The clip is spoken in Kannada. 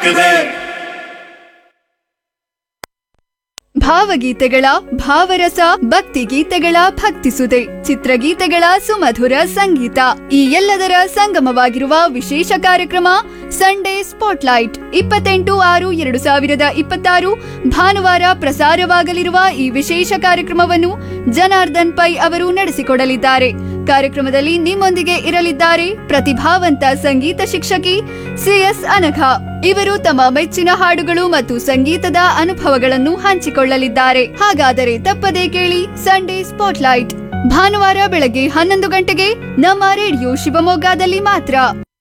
ಧುಮುಕುದೆ ಭಾವಗೀತೆಗಳ ಭಾವರಸ ಭಕ್ತಿ ಗೀತೆಗಳ ಭಕ್ತಿಸುದೆ ಚಿತ್ರಗೀತೆಗಳ ಸುಮಧುರ ಸಂಗೀತ ಈ ಎಲ್ಲದರ ಸಂಗಮವಾಗಿರುವ ವಿಶೇಷ ಕಾರ್ಯಕ್ರಮ ಸಂಡೇ ಸ್ಪಾಟ್ಲೈಟ್ ಇಪ್ಪತ್ತೆಂಟು ಆರು ಎರಡು ಸಾವಿರದ ಇಪ್ಪತ್ತಾರು ಭಾನುವಾರ ಪ್ರಸಾರವಾಗಲಿರುವ ಈ ವಿಶೇಷ ಕಾರ್ಯಕ್ರಮವನ್ನು ಜನಾರ್ದನ್ ಪೈ ಅವರು ನಡೆಸಿಕೊಡಲಿದ್ದಾರೆ ಕಾರ್ಯಕ್ರಮದಲ್ಲಿ ನಿಮ್ಮೊಂದಿಗೆ ಇರಲಿದ್ದಾರೆ ಪ್ರತಿಭಾವಂತ ಸಂಗೀತ ಶಿಕ್ಷಕಿ ಸಿಎಸ್ ಅನಘ ಇವರು ತಮ್ಮ ಮೆಚ್ಚಿನ ಹಾಡುಗಳು ಮತ್ತು ಸಂಗೀತದ ಅನುಭವಗಳನ್ನು ಹಂಚಿಕೊಳ್ಳಲಿದ್ದಾರೆ ಹಾಗಾದರೆ ತಪ್ಪದೇ ಕೇಳಿ ಸಂಡೇ ಸ್ಪಾಟ್ಲೈಟ್ ಭಾನುವಾರ ಬೆಳಗ್ಗೆ ಹನ್ನೊಂದು ಗಂಟೆಗೆ ನಮ್ಮ ರೇಡಿಯೋ ಶಿವಮೊಗ್ಗದಲ್ಲಿ ಮಾತ್ರ